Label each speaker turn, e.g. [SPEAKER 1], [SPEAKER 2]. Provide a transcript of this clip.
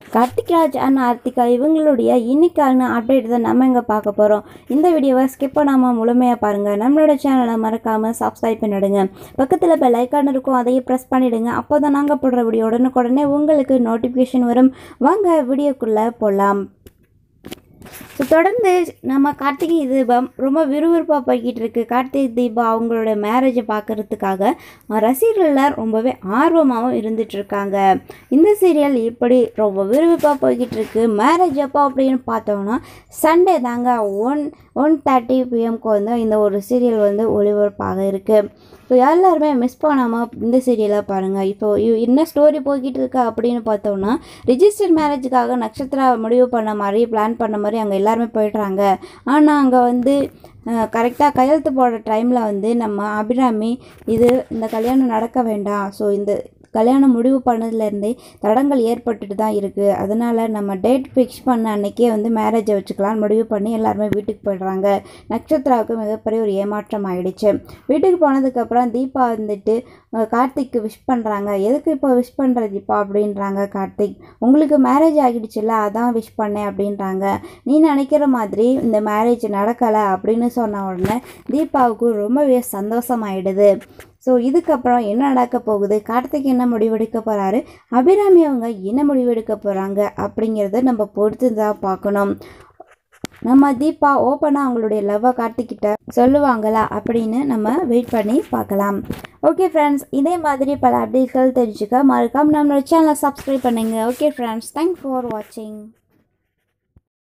[SPEAKER 1] Karthik Raj and Aarthika இவங்களுடைய இன்னைக்கான update தான் நம்ம இங்கே பார்க்க போகிறோம் இந்த வீடியோவை ஸ்கிப் பண்ணாமல் முழுமையாக பாருங்கள் நம்மளோட சேனலை மறக்காமல் சப்ஸ்கிரைப் பண்ணிடுங்க பக்கத்தில் இப்போ லைக்கான இருக்கும் அதையும் ப்ரெஸ் பண்ணிவிடுங்க அப்போ தான் நாங்கள் போடுற வீடியோ உடனுக்குடனே உங்களுக்கு நோட்டிஃபிகேஷன் வரும் வாங்க வீடியோக்குள்ளே போகலாம் ஸோ தொடர்ந்து நம்ம கார்த்திகை தீபம் ரொம்ப விறுவிறுப்பாக போய்கிட்டு இருக்கு கார்த்திகை தீபா அவங்களோட மேரேஜை பார்க்கறதுக்காக ரசிகர்கள் ரொம்பவே ஆர்வமாகவும் இருந்துட்டு இருக்காங்க இந்த சீரியல் இப்படி ரொம்ப விறுவிறுப்பாக போய்கிட்டு இருக்கு மேரேஜ் எப்போ அப்படின்னு பார்த்தோம்னா சண்டே தாங்க ஒன் ஒன் தேர்ட்டி பிஎம்க்கு வந்து இந்த ஒரு சீரியல் வந்து ஒளிபரப்பாக இருக்குது ஸோ எல்லாருமே மிஸ் பண்ணாமல் இந்த சீரியலை பாருங்கள் இப்போ இ- என்ன ஸ்டோரி போய்கிட்டு இருக்கா அப்படின்னு பார்த்தோம்னா ரிஜிஸ்டர் மேரேஜுக்காக நட்சத்திரா முடிவு பண்ண மாதிரி பிளான் பண்ண மாதிரி அங்கே எல்லாருமே போயிடுறாங்க ஆனால் அங்கே வந்து கரெக்டாக கையெழுத்து போடுற டைமில் வந்து நம்ம அபிராமி இது இந்த கல்யாணம் நடக்க வேண்டாம் ஸோ இந்த கல்யாணம் முடிவு பண்ணதுலேருந்தே தடங்கள் ஏற்பட்டுட்டு தான் இருக்குது அதனால் நம்ம டேட் ஃபிக்ஸ் பண்ண அன்னைக்கே வந்து மேரேஜை வச்சுக்கலாம்னு முடிவு பண்ணி எல்லாருமே வீட்டுக்கு போயிடுறாங்க நட்சத்திராவுக்கு மிகப்பெரிய ஒரு ஏமாற்றம் ஆயிடுச்சு வீட்டுக்கு போனதுக்கப்புறம் தீபா வந்துட்டு அஹ், கார்த்திக்கு விஷ் பண்ணுறாங்க எதுக்கு இப்போ விஷ் பண்ணுற தீபா அப்படின்றாங்க கார்த்திக் உங்களுக்கு மேரேஜ் ஆகிடுச்சுல்ல அதான் விஷ் பண்ணேன் அப்படின்றாங்க நீ நினைக்கிற மாதிரி இந்த மேரேஜ் நடக்கலை அப்படின்னு சொன்ன உடனே தீபாவுக்கு ரொம்பவே சந்தோஷமாயிடுது ஸோ இதுக்கப்புறம் என்ன நடக்க போகுது கார்த்திக் என்ன முடிவெடுக்க போகிறாரு அபிராமி அவங்க என்ன முடிவெடுக்க போகிறாங்க அப்படிங்கிறத நம்ம பொறுத்து தான் பார்க்கணும் நம்ம தீபா ஓப்பனாக அவங்களுடைய லவ்வை கார்த்திக்கிட்ட சொல்லுவாங்களா அப்படின்னு நம்ம வெயிட் பண்ணி பார்க்கலாம் ஓகே ஃப்ரெண்ட்ஸ் இதே மாதிரி பல அப்டேட்கள் தெரிஞ்சுக்க மறக்காம நம்மளோட சேனலை சப்ஸ்கிரைப் பண்ணுங்க ஓகே ஃப்ரெண்ட்ஸ் தேங்க்ஸ் ஃபார் வாட்சிங்